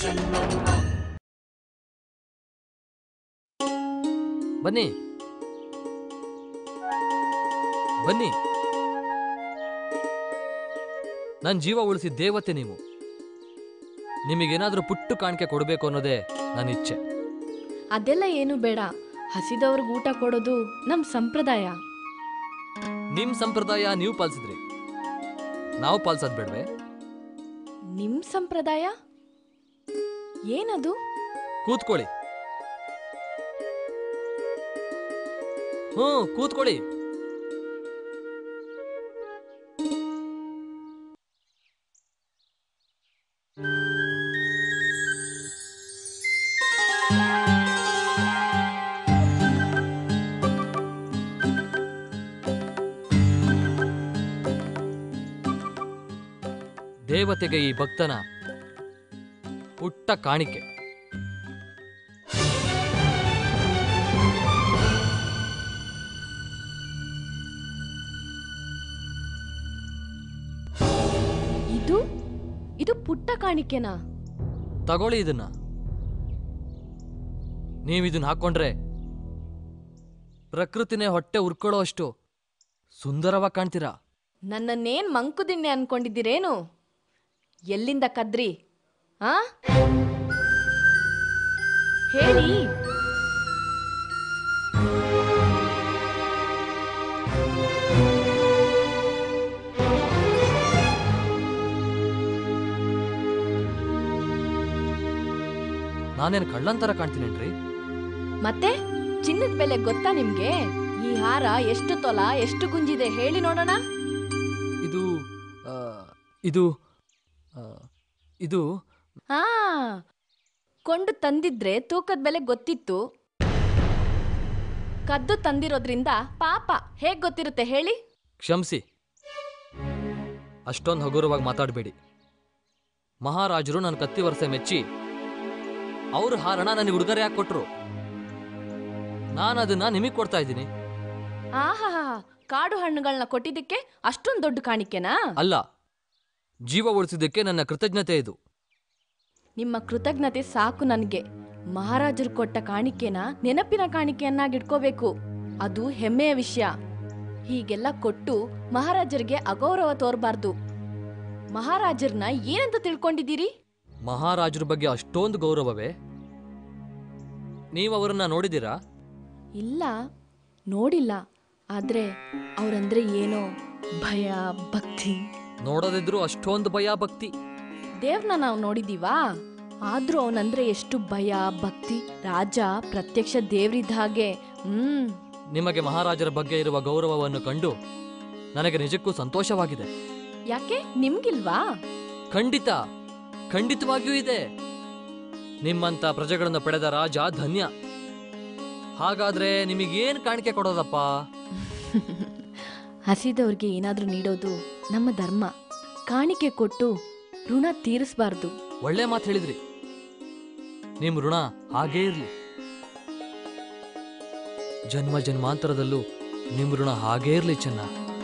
ಬನ್ನಿ ಬನ್ನಿ ನನ್ನ ಜೀವ ಉಳಿಸಿದ ದೇವತೆ ನೀವು ನಿಮಗೇನಾದ್ರೂ ಪುಟ್ಟು ಕಾಣಿಕೆ ಕೊಡಬೇಕು ಅನ್ನೋದೇ ನನ್ನ ಇಚ್ಛೆ ಅದೆಲ್ಲ ಏನು ಬೇಡ ಹಸಿದವ್ರಿಗೆ ಊಟ ಕೊಡೋದು ನಮ್ ಸಂಪ್ರದಾಯ ನಿಮ್ ಸಂಪ್ರದಾಯ ನೀವು ಪಾಲಿಸಿದ್ರಿ ನಾವು ಪಾಲಿಸೋದ್ ಬೇಡ್ವೆ ನಿಮ್ ಸಂಪ್ರದಾಯ ಏನದು ಕೂತ್ಕೊಳ್ಳಿ ಹ್ಞೂ ಕೂತ್ಕೊಳ್ಳಿ ದೇವತೆಗೆ ಈ ಭಕ್ತನ ಪುಟ್ಟ ಕಾಣಿಕೆ ಇದು ಇದು ಪುಟ್ಟ ಕಾಣಿಕೆನಾ ತಗೊಳ್ಳಿ ಇದನ್ನ ನೀವಿದನ್ನ ಹಾಕೊಂಡ್ರೆ ಪ್ರಕೃತಿನೇ ಹೊಟ್ಟೆ ಉರ್ಕೊಳ್ಳೋ ಅಷ್ಟು ಸುಂದರವಾಗಿ ಕಾಣ್ತೀರಾ ನನ್ನನ್ನೇನ್ ಮಂಕುದಿಣ್ಣೆ ಅನ್ಕೊಂಡಿದ್ದೀರೇನು ಎಲ್ಲಿಂದ ಕದ್ರಿ ಆ ಹೇಳಿ ನಾನೇನು ಕಳ್ಳಂತರ ಕಾಣ್ತೀನೇನ್ರಿ ಮತ್ತೆ ಚಿನ್ನದ ಬೆಲೆ ಗೊತ್ತಾ ನಿಮ್ಗೆ ಈ ಹಾರ ಎಷ್ಟು ತೊಲ ಎಷ್ಟು ಗುಂಜಿದೆ ಹೇಳಿ ನೋಡೋಣ ಇದು ಆ, ಇದು ಆ, ಇದು ಹಾ ಕೊಂಡು ತಂದಿದ್ರೆ ತೂಕದ ಬೆಲೆ ಗೊತ್ತಿತ್ತು ಕದ್ದು ತಂದಿರೋದ್ರಿಂದ ಪಾಪ ಹೇಗ್ ಗೊತ್ತಿರುತ್ತೆ ಹೇಳಿ ಕ್ಷಮಿಸಿ ಅಷ್ಟೊಂದು ಹಗುರವಾಗಿ ಮಾತಾಡಬೇಡಿ ಮಹಾರಾಜರು ನನ್ನ ಕತ್ತಿ ವರ್ಷ ಮೆಚ್ಚಿ ಅವ್ರ ಹಾರಣ ನನಗೆ ಉಡುಗೊರೆ ಯಾಕೆ ಕೊಟ್ರು ನಾನು ಅದನ್ನ ನಿಮಗೆ ಕೊಡ್ತಾ ಇದ್ದೀನಿ ಆಹಾ ಕಾಡು ಹಣ್ಣುಗಳನ್ನ ಕೊಟ್ಟಿದ್ದಕ್ಕೆ ಅಷ್ಟೊಂದು ದೊಡ್ಡ ಕಾಣಿಕೆನಾ ಅಲ್ಲ ಜೀವ ಉಳಿಸಿದ್ದಕ್ಕೆ ನನ್ನ ಕೃತಜ್ಞತೆ ಇದು ನಿಮ್ಮ ಕೃತಜ್ಞತೆ ಸಾಕು ನನಗೆ ಮಹಾರಾಜರು ಕೊಟ್ಟ ಕಾಣಿಕೆನ ನೆನಪಿನ ಕಾಣಿಕೆಯನ್ನಾಗಿಟ್ಕೋಬೇಕು ಅದು ಹೆಮ್ಮೆಯ ವಿಷಯ ಹೀಗೆಲ್ಲ ಕೊಟ್ಟು ಮಹಾರಾಜರಿಗೆ ಅಗೌರವ ತೋರಬಾರ್ದು ಮಹಾರಾಜರನ್ನ ಏನಂತ ತಿಳ್ಕೊಂಡಿದ್ದೀರಿ ಮಹಾರಾಜರ ಬಗ್ಗೆ ಅಷ್ಟೊಂದು ಗೌರವವೇ ನೀವು ಅವರನ್ನ ನೋಡಿದ್ದೀರಾ ಇಲ್ಲ ನೋಡಿಲ್ಲ ಆದ್ರೆ ಅವರಂದ್ರೆ ಏನೋ ಭಯ ಭಕ್ತಿ ನೋಡೋದಿದ್ರು ಅಷ್ಟೊಂದು ಭಯ ಭಕ್ತಿ ದೇವ್ರನ್ನ ನಾವು ನೋಡಿದೀವಾ ಆದ್ರೂ ಅವನಂದ್ರೆ ಎಷ್ಟು ಭಯ ಭಕ್ತಿ ರಾಜ ಪ್ರತ್ಯಕ್ಷ ದೇವ್ರಿದ್ದ ಹಾಗೆ ಹ್ಮ್ ನಿಮಗೆ ಮಹಾರಾಜರ ಬಗ್ಗೆ ಇರುವ ಗೌರವವನ್ನು ಕಂಡು ನನಗೆ ನಿಜಕ್ಕೂ ಸಂತೋಷವಾಗಿದೆ ಯಾಕೆ ನಿಮ್ಗಿಲ್ವಾ ಖಂಡಿತ ಖಂಡಿತವಾಗಿಯೂ ಇದೆ ನಿಮ್ಮಂತ ಪ್ರಜೆಗಳನ್ನು ಪಡೆದ ರಾಜ ಧನ್ಯ ಹಾಗಾದ್ರೆ ನಿಮಗೇನ್ ಕಾಣಿಕೆ ಕೊಡೋದಪ್ಪ ಹಸಿದವ್ರಿಗೆ ಏನಾದ್ರೂ ನೀಡೋದು ನಮ್ಮ ಧರ್ಮ ಕಾಣಿಕೆ ಕೊಟ್ಟು ಋಣ ತೀರಿಸಬಾರ್ದು ಒಳ್ಳೆ ಮಾತು ಹೇಳಿದ್ರಿ ನಿಮ್ ಋಣ ಹಾಗೇ ಇರ್ಲಿ ಜನ್ಮ ಜನ್ಮಾಂತರದಲ್ಲೂ ನಿಮ್ ಋಣ ಹಾಗೇ ಇರ್ಲಿ ಚೆನ್ನ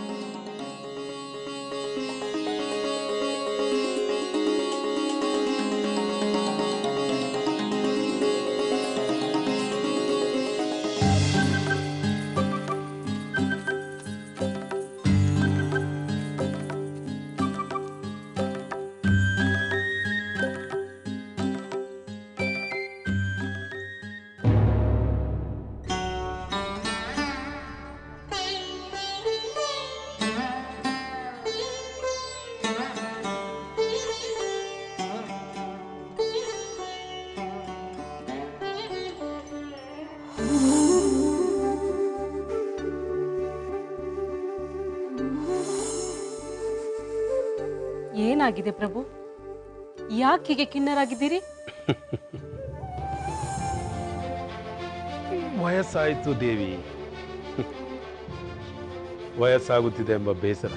ಏನಾಗಿದೆ ಪ್ರಭು ಯಾಕೆ ಹೀಗೆ ಖಿನ್ನರಾಗಿದ್ದೀರಿ ವಯಸ್ಸಾಯಿತು ದೇವಿ ವಯಸ್ಸಾಗುತ್ತಿದೆ ಎಂಬ ಬೇಸರ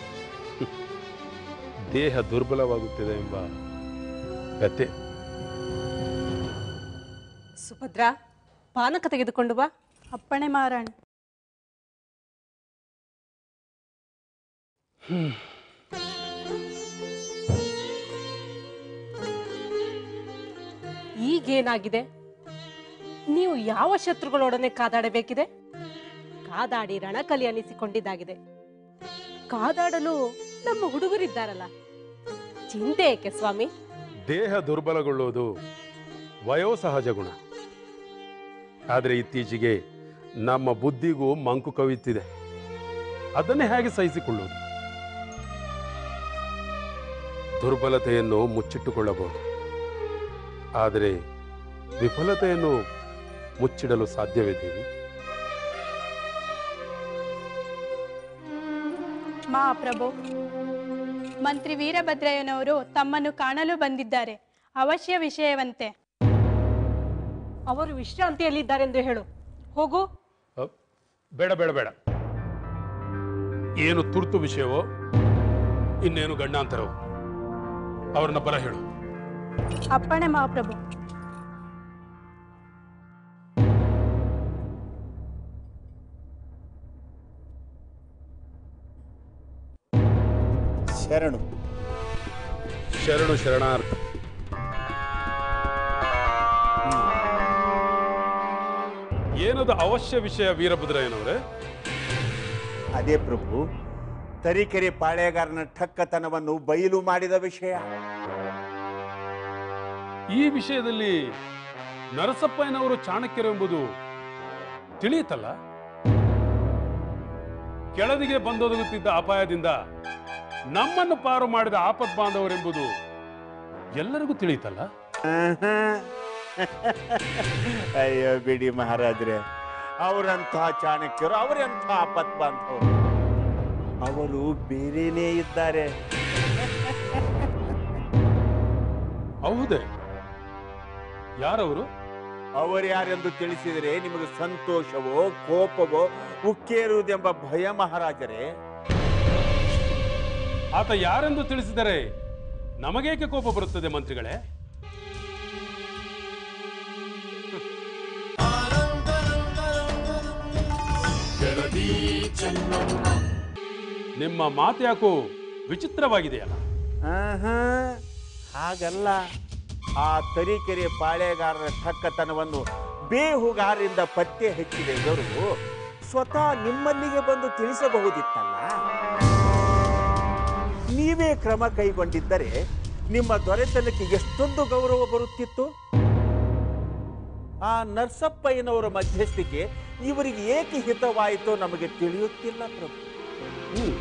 ದೇಹ ದುರ್ಬಲವಾಗುತ್ತಿದೆ ಎಂಬ ವ್ಯಥೆ ಸುಭದ್ರ ಪಾನಕ ತೆಗೆದುಕೊಂಡು ಬಾ ಅಪ್ಪಣೆ ಮಾರಾಣಿ ಈಗೇನಾಗಿದೆ ನೀವು ಯಾವ ಶತ್ರುಗಳೊಡನೆ ಕಾದಾಡಬೇಕಿದೆ ಕಾದಾಡಿ ರಣಕಲಿ ಅನಿಸಿಕೊಂಡಿದ್ದಾಗಿದೆ ಕಾದಾಡಲು ನಮ್ಮ ಹುಡುಗರಿದ್ದಾರಲ್ಲ ಚಿಂತೆ ಏಕೆ ಸ್ವಾಮಿ ದೇಹ ದುರ್ಬಲಗೊಳ್ಳುವುದು ವಯೋಸಹಜ ಗುಣ ಆದರೆ ಇತ್ತೀಚೆಗೆ ನಮ್ಮ ಬುದ್ಧಿಗೂ ಮಂಕು ಕವಿಯುತ್ತಿದೆ ಅದನ್ನೇ ಹೇಗೆ ಸಹಿಸಿಕೊಳ್ಳುವುದು ದುರ್ಬಲತೆಯನ್ನು ಮುಚ್ಚಿಟ್ಟುಕೊಳ್ಳಬಹುದು ಆದರೆ ವಿಫಲತೆಯನ್ನು ಮುಚ್ಚಿಡಲು ಸಾಧ್ಯವೇ ದೇವಿ ಮಹಾಪ್ರಭು ಮಂತ್ರಿ ವೀರಭದ್ರಯ್ಯನವರು ತಮ್ಮನ್ನು ಕಾಣಲು ಬಂದಿದ್ದಾರೆ ಅವಶ್ಯ ವಿಷಯವಂತೆ ಅವರು ವಿಶ್ರಾಂತಿಯಲ್ಲಿದ್ದಾರೆಂದು ಹೇಳು ಹೋಗು ಅ, ಬೇಡ ಬೇಡ ಬೇಡ ಏನು ತುರ್ತು ವಿಷಯವೋ ಇನ್ನೇನು ಗಂಡಾಂತರವೋ ಅವ್ರನ್ನ ಬರ ಹೇಳು ಅಪ್ಪಣೆ ಮಹಾಪ್ರಭು ಶರಣು ಶರಣು ಶರಣಾರ್ಥ ಏನದು ಅವಶ್ಯ ವಿಷಯ ವೀರಭದ್ರಯ್ಯನವರೇ ಅದೇ ಪ್ರಭು ತರೀಕೆರೆ ಪಾಳೆಗಾರನ ಠಕ್ಕತನವನ್ನು ಬಯಲು ಮಾಡಿದ ವಿಷಯ ಈ ವಿಷಯದಲ್ಲಿ ನರಸಪ್ಪಯ್ಯನವರು ಚಾಣಕ್ಯರು ಎಂಬುದು ತಿಳಿಯುತ್ತಲ್ಲ ಕೆಳದಿಗೆ ಬಂದೊದಗುತ್ತಿದ್ದ ಅಪಾಯದಿಂದ ನಮ್ಮನ್ನು ಪಾರು ಮಾಡಿದ ಆಪತ್ ಬಾಂಧವರೆಂಬುದು ಎಲ್ಲರಿಗೂ ತಿಳಿಯುತ್ತಲ್ಲ ಆಹಾ. ಅಯ್ಯೋ ಬಿಡಿ ಮಹಾರಾಜ್ರೆ ಅವರಂತಹ ಚಾಣಕ್ಯರು ಅವರಂತಹ ಆಪತ್ ಬಾಂಧವರು ಅವರು ಬೇರೆನೇ ಇದ್ದಾರೆ ಹೌದೇ ಯಾರವರು ಅವರು ಯಾರೆಂದು ತಿಳಿಸಿದರೆ ನಿಮಗೆ ಸಂತೋಷವೋ ಕೋಪವೋ ಉಕ್ಕೇರುವುದೆಂಬ ಭಯ ಮಹಾರಾಜರೇ ಆತ ಯಾರೆಂದು ತಿಳಿಸಿದರೆ ನಮಗೇಕೆ ಕೋಪ ಬರುತ್ತದೆ ಮಂತ್ರಿಗಳೇ ನಿಮ್ಮ ಮಾತು ಯಾಕೋ ವಿಚಿತ್ರವಾಗಿದೆಯಲ್ಲ ಆಹಾ, ಹಾಗಲ್ಲ ಆ ತರೀಕೆರೆ ಪಾಳೆಗಾರರ ಠಕ್ಕತನವನ್ನು ಬೇಹುಗಾರರಿಂದ ಪತ್ತೆ ಹಚ್ಚಿದ ಇವರು ಸ್ವತಃ ನಿಮ್ಮಲ್ಲಿಗೆ ಬಂದು ತಿಳಿಸಬಹುದಿತ್ತಲ್ಲ ನೀವೇ ಕ್ರಮ ಕೈಗೊಂಡಿದ್ದರೆ ನಿಮ್ಮ ದೊರೆತನಕ್ಕೆ ಎಷ್ಟೊಂದು ಗೌರವ ಬರುತ್ತಿತ್ತು ಆ ನರ್ಸಪ್ಪಯ್ಯನವರ ಮಧ್ಯಸ್ಥಿಕೆ ಇವರಿಗೆ ಏಕೆ ಹಿತವಾಯಿತೋ ನಮಗೆ ತಿಳಿಯುತ್ತಿಲ್ಲ ಪ್ರಭು ಹ್ಮ್.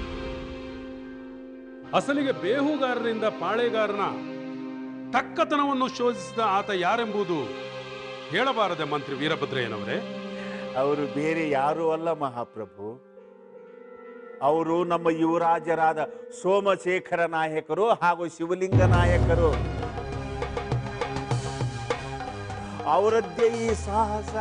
ಅಸಲಿಗೆ ಬೇಹುಗಾರರಿಂದ ಪಾಳೆಗಾರನ ತಕ್ಕತನವನ್ನು ಶೋಧಿಸಿದ ಆತ ಯಾರೆಂಬುದು ಹೇಳಬಾರದೆ ಮಂತ್ರಿ ವೀರಭದ್ರಯ್ಯನವರೇ ಅವರು ಬೇರೆ ಯಾರೂ ಅಲ್ಲ ಮಹಾಪ್ರಭು ಅವರು ನಮ್ಮ ಯುವರಾಜರಾದ ಸೋಮಶೇಖರ ನಾಯಕರು ಹಾಗೂ ಶಿವಲಿಂಗ ನಾಯಕರು ಅವರದ್ದೇ ಈ ಸಾಹಸ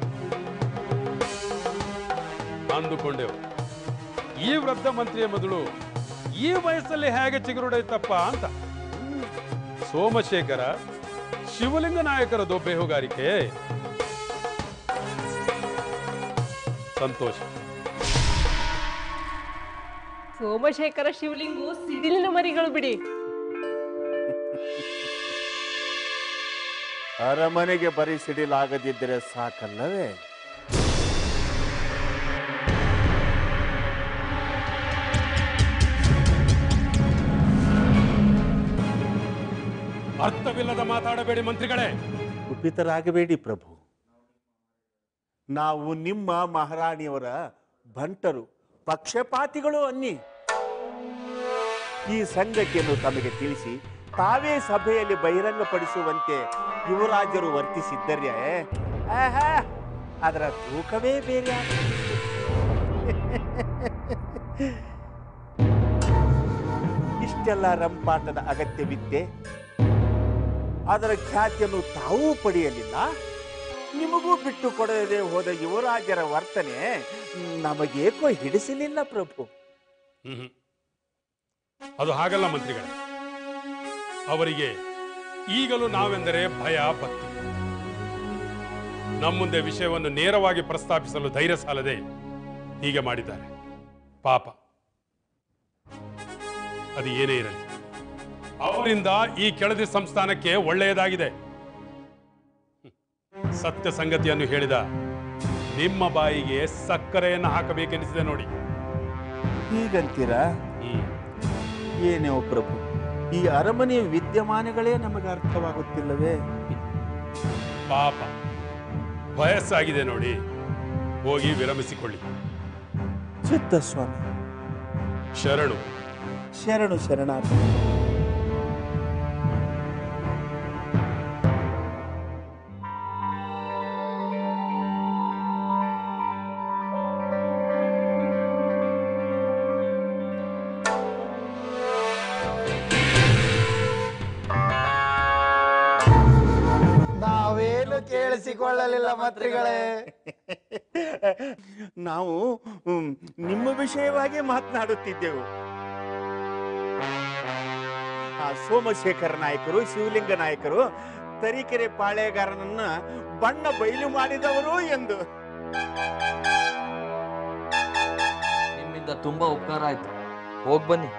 ಅಂದುಕೊಂಡೆವು ಈ ವೃದ್ಧ ಮಂತ್ರಿಯ ಮೊದಲು ಈ ವಯಸ್ಸಲ್ಲಿ ಹೇಗೆ ಚಿಗುರುಡೈತಪ್ಪ ಅಂತ ಸೋಮಶೇಖರ ಶಿವಲಿಂಗ ನಾಯಕರದು ಬೇಹುಗಾರಿಕೆ ಸಂತೋಷ ಸೋಮಶೇಖರ ಶಿವಲಿಂಗು ಸಿಡಿಲಿನ ಮರಿಗಳು ಬಿಡಿ ಅರಮನೆಗೆ ಬರೀ ಸಿಡಿಲಾಗದಿದ್ದರೆ ಸಾಕಲ್ಲವೇ ಅರ್ಥವಿಲ್ಲದ ಮಾತಾಡಬೇಡಿ ಮಂತ್ರಿಗಳೇ ಕುಪಿತರಾಗಬೇಡಿ ಪ್ರಭು ನಾವು ನಿಮ್ಮ ಮಹಾರಾಣಿಯವರ ಬಂಟರು ಪಕ್ಷಪಾತಿಗಳು ಅನ್ನಿ ಈ ಸಂಗತಿಯನ್ನು ತಮಗೆ ತಿಳಿಸಿ ತಾವೇ ಸಭೆಯಲ್ಲಿ ಬಹಿರಂಗಪಡಿಸುವಂತೆ ಯುವರಾಜರು ವರ್ತಿಸಿದ್ದರೆ ಆಹಾ, ಅದರ ತೂಕವೇ ಬೇರೆ ಆಗುತ್ತಿತ್ತು. ಇಷ್ಟೆಲ್ಲ ರಂಪಾಟದ ಅಗತ್ಯವಿದ್ದೆ ಅದರ ಖ್ಯಾತಿಯನ್ನು ತಾವೂ ಪಡೆಯಲಿಲ್ಲ ನಿಮಗೂ ಬಿಟ್ಟು ಕೊಡದೆ ಹೋದ ಯುವರಾಜರ ವರ್ತನೆ ನಮಗೇಕೋ ಹಿಡಿಸಲಿಲ್ಲ ಪ್ರಭು ಹ್ಮ್ ಅದು ಹಾಗಲ್ಲ ಮಂತ್ರಿಗಳೇ ಅವರಿಗೆ ಈಗಲೂ ನಾವೆಂದರೆ ಭಯ ಭಕ್ತಿ ನಮ್ಮ ಮುಂದೆ ವಿಷಯವನ್ನು ನೇರವಾಗಿ ಪ್ರಸ್ತಾಪಿಸಲು ಧೈರ್ಯ ಸಾಲದೆ ಹೀಗೆ ಮಾಡಿದ್ದಾರೆ ಪಾಪ ಅದು ಏನೇ ಇರಲಿ ಅವರಿಂದ ಈ ಕೆಳದಿ ಸಂಸ್ಥಾನಕ್ಕೆ ಒಳ್ಳೆಯದಾಗಿದೆ ಸತ್ಯ ಸಂಗತಿಯನ್ನು ಹೇಳಿದ ನಿಮ್ಮ ಬಾಯಿಗೆ ಸಕ್ಕರೆಯನ್ನು ಹಾಕಬೇಕೆನಿಸಿದೆ ನೋಡಿ ಹೀಗಂತೀರಾ ಹ್ಮ್ ಏನೇ ಪ್ರಭು ಈ ಅರಮನೆಯ ವಿದ್ಯಮಾನಗಳೇ ನಮಗೆ ಅರ್ಥವಾಗುತ್ತಿಲ್ಲವೇ ಪಾಪ ವಯಸ್ಸಾಗಿದೆ ನೋಡಿ ಹೋಗಿ ವಿರಮಿಸಿಕೊಳ್ಳಿ ಚಿತ್ತ ಸ್ವಾಮಿ ಶರಣು ಶರಣು ಶರಣಾರ್ಥಿ ನಾವೇನು ಕೇಳಿಸಿಕೊಳ್ಳಲಿಲ್ಲ ಮಂತ್ರಿಗಳೇ ನಾವು ಹ್ಮ್, ನಿಮ್ಮ ವಿಷಯವಾಗಿ ಮಾತನಾಡುತ್ತಿದ್ದೆವು ಆ ಸೋಮಶೇಖರ ನಾಯಕರು ಶಿವಲಿಂಗ ನಾಯಕರು ತರೀಕೆರೆ ಪಾಳೆಗಾರನನ್ನ ಬಣ್ಣ ಬಯಲು ಮಾಡಿದವರು ಎಂದು ನಿಮ್ಮಿಂದ ತುಂಬಾ ಉಪಕಾರ ಆಯ್ತು ಹೋಗ್ ಬನ್ನಿ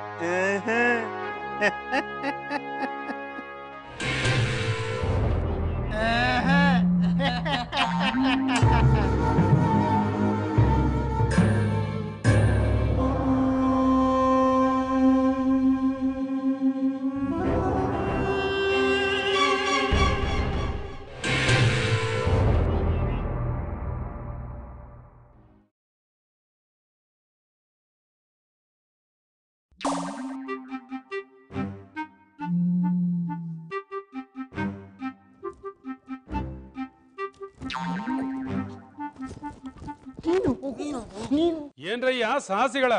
ಏನ್ರಯ್ಯ ಸಾಹಸಿಗಳ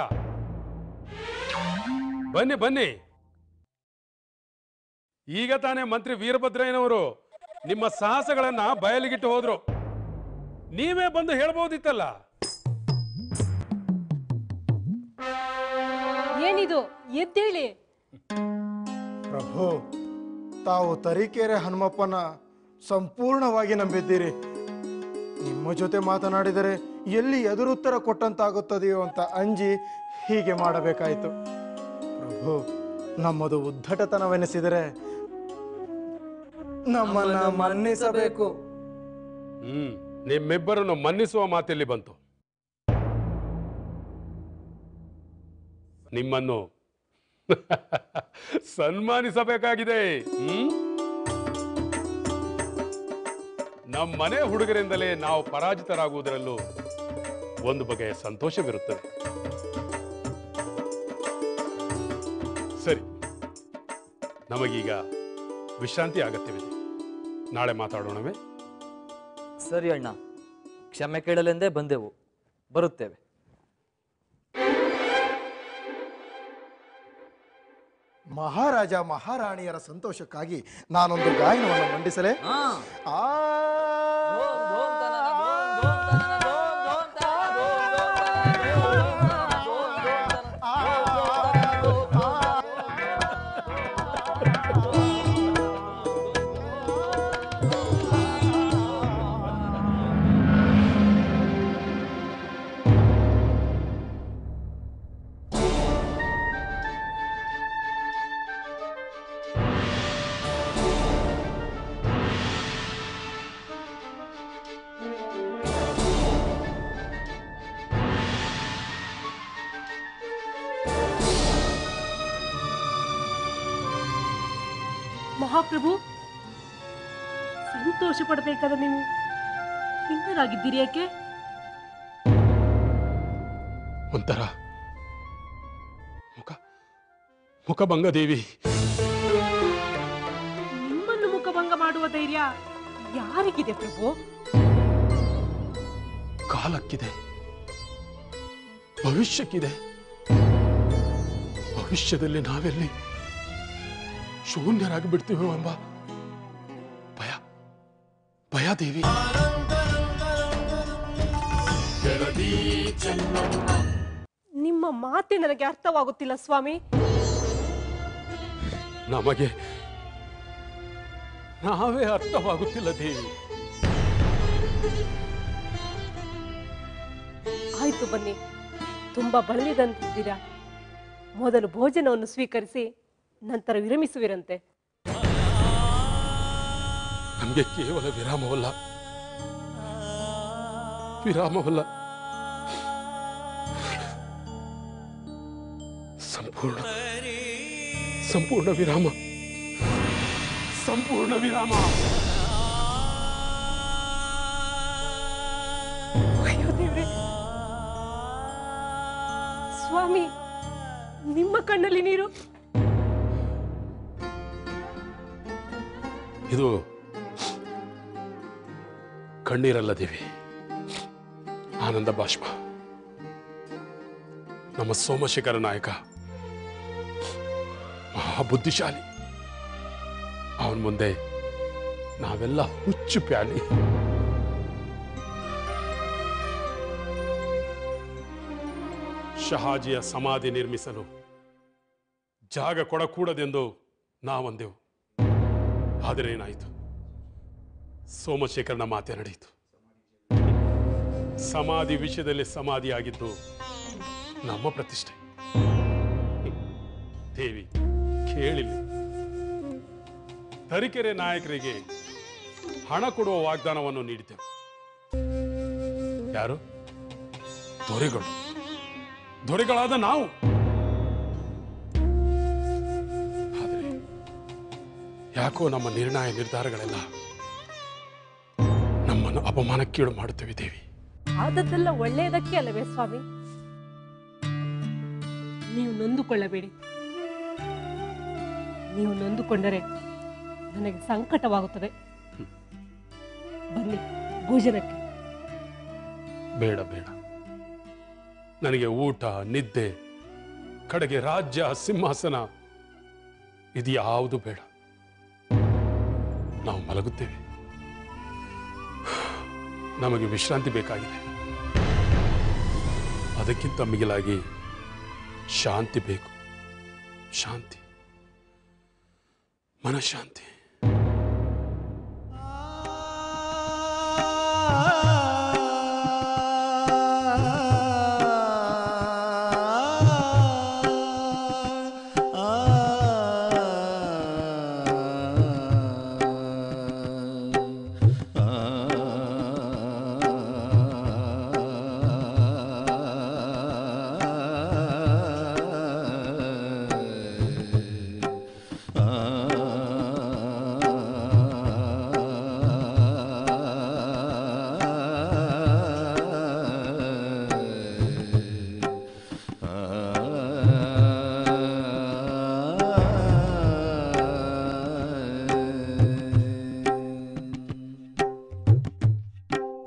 ಬನ್ನಿ ಬನ್ನಿ ಈಗ ತಾನೇ ಮಂತ್ರಿ ವೀರಭದ್ರಯ್ಯನವರು ನಿಮ್ಮ ಸಾಹಸಗಳನ್ನ ಬಯಲಿಗಿಟ್ಟು ಹೋದ್ರು ನೀವೇ ಬಂದು ಹೇಳ್ಬೋದಿತ್ತಲ್ಲ ಏನಿದು ಎದ್ದೇಳಿ ಪ್ರಭು ತಾವು ತರೀಕೆರೆ ಹನುಮಪ್ಪನ ಸಂಪೂರ್ಣವಾಗಿ ನಂಬಿದ್ದೀರಿ ನಿಮ್ಮ ಜೊತೆ ಮಾತನಾಡಿದರೆ ಎಲ್ಲಿ ಎದುರುತ್ತರ ಕೊಟ್ಟಂತಾಗುತ್ತದೆಯೋ ಅಂತ ಅಂಜಿ ಹೀಗೆ ಮಾಡಬೇಕಾಯಿತು ಪ್ರಭು ನಮ್ಮದು ಉದ್ದಟತನವೆನಿಸಿದರೆ ನಮ್ಮನ್ನ ಮನ್ನಿಸಬೇಕು ಹ್ಮ್ ನಿಮ್ಮಿಬ್ಬರನ್ನು ಮನ್ನಿಸುವ ಮಾತಿಲ್ಲಿ ಬಂತು ನಿಮ್ಮನ್ನು ಸನ್ಮಾನಿಸಬೇಕಾಗಿದೆ ಹ್ಮ್ ನಮ್ಮ ಮನೆ ಹುಡುಗರಿಂದಲೇ ನಾವು ಪರಾಜಿತರಾಗುವುದರಲ್ಲೂ ಒಂದು ಬಗೆಯ ಸಂತೋಷವಿರುತ್ತದೆ ಸರಿ ನಮಗೀಗ ವಿಶ್ರಾಂತಿ ಅಗತ್ಯವಿದೆ ನಾಳೆ ಮಾತಾಡೋಣವೇ ಸರಿ ಅಣ್ಣ ಕ್ಷಮೆ ಕೇಳಲೆಂದೇ ಬಂದೆವು ಬರುತ್ತೇವೆ ಮಹಾರಾಜ ಮಹಾರಾಣಿಯರ ಸಂತೋಷಕ್ಕಾಗಿ ನಾನೊಂದು ಗಾಯನವನ್ನು ಮಂಡಿಸಲೇ ಆ ಮಹಾಪ್ರಭು ಸಂತೋಷ ಪಡಬೇಕಾದ ನೀವು ಖಿನ್ನರಾಗಿದ್ದೀರಿ ಯಾಕೆ ಒಂಥರ ಮುಖ ಮುಖಭಂಗ ದೇವಿ ನಿಮ್ಮನ್ನು ಮುಖಭಂಗ ಮಾಡುವ ಧೈರ್ಯ ಯಾರಿಗಿದೆ ಪ್ರಭು ಕಾಲಕ್ಕಿದೆ ಭವಿಷ್ಯಕ್ಕಿದೆ ಭವಿಷ್ಯದಲ್ಲಿ ನಾವೆಲ್ಲಿ ಶೂನ್ಯರಾಗಿ ಬಿಡ್ತೀವೋ ಎಂಬ ಭಯ ಭಯ ದೇವಿ ನಿಮ್ಮ ಮಾತೆ ನನಗೆ ಅರ್ಥವಾಗುತ್ತಿಲ್ಲ ಸ್ವಾಮಿ ನಮಗೆ ನಾವೇ ಅರ್ಥವಾಗುತ್ತಿಲ್ಲ ದೇವಿ ಆಯ್ತು ಬನ್ನಿ ತುಂಬಾ ಬಳಲಿದಂತಿದ್ದೀರಾ ಮೊದಲು ಭೋಜನವನ್ನು ಸ್ವೀಕರಿಸಿ ನಂತರ ವಿರಮಿಸುವಿರಂತೆ ನಮಗೆ ಕೇವಲ ವಿರಾಮವಲ್ಲ ವಿರಾಮವಲ್ಲ ಸಂಪೂರ್ಣ ಸಂಪೂರ್ಣ ವಿರಾಮ ಸಂಪೂರ್ಣ ವಿರಾಮ ಅಯ್ಯೋ ದೇವ್ರೆ ಸ್ವಾಮಿ ನಿಮ್ಮ ಕಣ್ಣಲ್ಲಿ ನೀರು ಇದು ಕಣ್ಣೀರಲ್ಲ ದೇವಿ ಆನಂದ ಬಾಷ್ಪ ನಮ್ಮ ಸೋಮಶೇಖರ ನಾಯಕ ಮಹಾಬುದ್ಧಿಶಾಲಿ ಅವನ ಮುಂದೆ ನಾವೆಲ್ಲ ಹುಚ್ಚು ಪ್ಯಾಲಿ ಶಹಾಜಿಯ ಸಮಾಧಿ ನಿರ್ಮಿಸಲು ಜಾಗ ಕೊಡಕೂಡದೆಂದು ನಾವಂದೆವು ಆದರೆ ಏನಾಯಿತು ಸೋಮಶೇಖರನ ಮಾತೆ ನಡೆಯಿತು ಸಮಾಧಿ ವಿಷಯದಲ್ಲಿ ಸಮಾಧಿಯಾಗಿದ್ದು ನಮ್ಮ ಪ್ರತಿಷ್ಠೆ ದೇವಿ ಕೇಳಿಲ್ಲ ತರೀಕೆರೆ ನಾಯಕರಿಗೆ ಹಣ ಕೊಡುವ ವಾಗ್ದಾನವನ್ನು ನೀಡಿದ್ದೆವು ಯಾರು ದೊರೆಗಳು ದೊರೆಗಳಾದ ನಾವು ಆದರೆ ಯಾಕೋ ನಮ್ಮ ನಿರ್ಣಯ ನಿರ್ಧಾರಗಳೆಲ್ಲ ನಮ್ಮನ್ನು ಅಪಮಾನಕ್ಕೀಡು ಮಾಡುತ್ತವೆ ದೇವಿ ಆದದ್ದೆಲ್ಲ ಒಳ್ಳೆಯದಕ್ಕೆ ಅಲ್ಲವೇ ಸ್ವಾಮಿ ನೀವು ನೊಂದುಕೊಳ್ಳಬೇಡಿ ನೀವು ನೊಂದುಕೊಂಡರೆ ನನಗೆ ಸಂಕಟವಾಗುತ್ತದೆ ಬನ್ನಿ ಭೋಜನಕ್ಕೆ ಬೇಡ ಬೇಡ ನನಗೆ ಊಟ ನಿದ್ದೆ ಕಡೆಗೆ ರಾಜ್ಯ ಸಿಂಹಾಸನ ಇದು ಯಾವುದು ಬೇಡ ನಾವು ಮಲಗುತ್ತೇವೆ ನಮಗೆ ವಿಶ್ರಾಂತಿ ಬೇಕಾಗಿದೆ ಅದಕ್ಕಿಂತ ಮಿಗಿಲಾಗಿ ಶಾಂತಿ ಬೇಕು ಶಾಂತಿ ಮನಃಶಾಂತಿ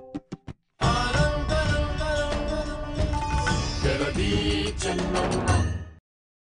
ಚೆನ್ನಮ್ಮ